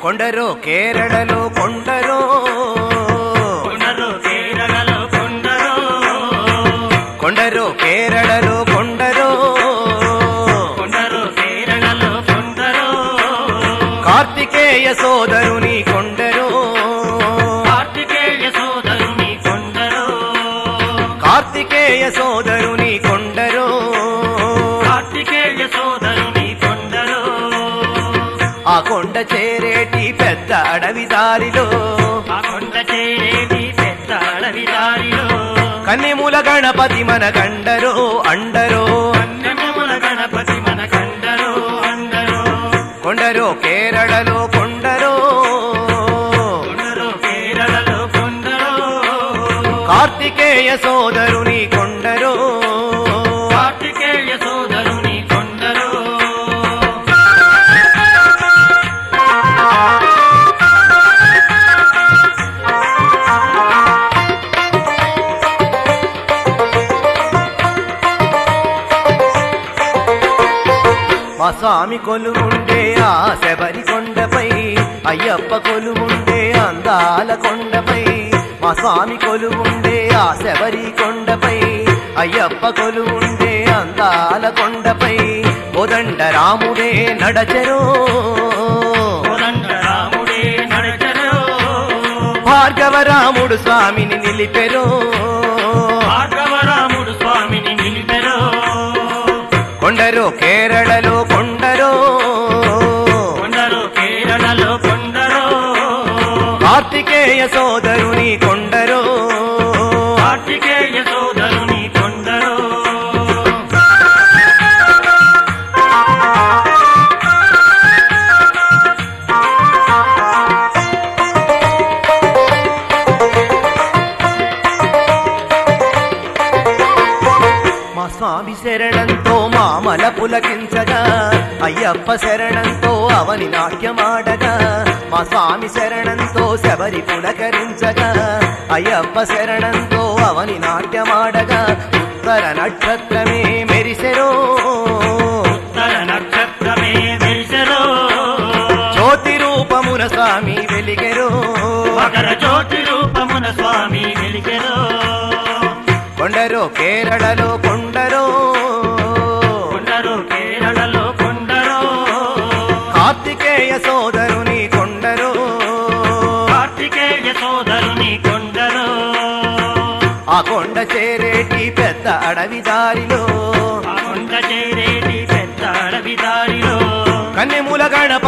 కొండరో కేరళలో కొండరో కొండరు కేరళలో కొండరు కొండరో కేరళలో కొండరో కొండరు కేరళలో కొండరు కార్తికేయ సోదరుని కొండరో కార్తికేయ సోదరుని కొండరు కార్తికేయ సోదరుని కొండరో కార్తికేయ సోదరుని కొండరు ఆ కొండ చేరేటి పెద్ద అడవి దారిలో ఆ కొండ చేరేటి పెద్ద అడవి దారిలో కన్నిముల గణపతి మన కండరో అండరో కన్నెముల గణపతి మన కండరు అండరు కొండరో కేరళలో కొండరో కొండరు కేరళలో కొండరు కార్తికేయ సోదరుని కొండరో కార్తికేయ సోదరుని కొండరు మా స్వామి కొలువుండే ఆ శబరి కొండపై అయ్యప్ప కొలువుండే అందాల కొండపై మా స్వామి కొలువుండే ఆ శబరి కొండపై అయ్యప్ప కొలువుండే అందాల కొండపై కోదండ రాముడే నడచరో కోదండ రాముడే నడచరు భార్గవ రాముడు స్వామిని నిలిపెరో భార్గవ రాముడు స్వామిని నిలిపెరు కొండరో కేరళలో కొండరో కొండరు కేరళలో కొండరు కార్తికేయ సోదరుని కొండరో కార్తికేయ సోదరుని కొండరు మా స్వామి శరణంతో మామల పులకించగా అయ్యప్ప శరణంతో అవని నాట్యమాడగా మా స్వామి శరణంతో శబరి పులకరించగా అయ్యప్ప శరణంతో అవని నాట్యమాడగా ఉత్తర నక్షత్రమే మెరిసెరో ఉత్తర నక్షత్రమే వెలిసెరు జ్యోతి రూపమున స్వామి వెలిగెరో మకర జ్యోతి రూపమున స్వామి వెలిగెరు కొండరో కేరళలో కొండరో కొండరు కేరళలో కొండరు కార్తికేయ సోదరుని కొండరో కార్తికేయ సోదరుని కొండరు ఆ కొండ చేరేటి పెద్ద అడవి దారిలో ఆ కొండ చేరేటి పెద్ద అడవి దారిలో కన్నెముల గణపతి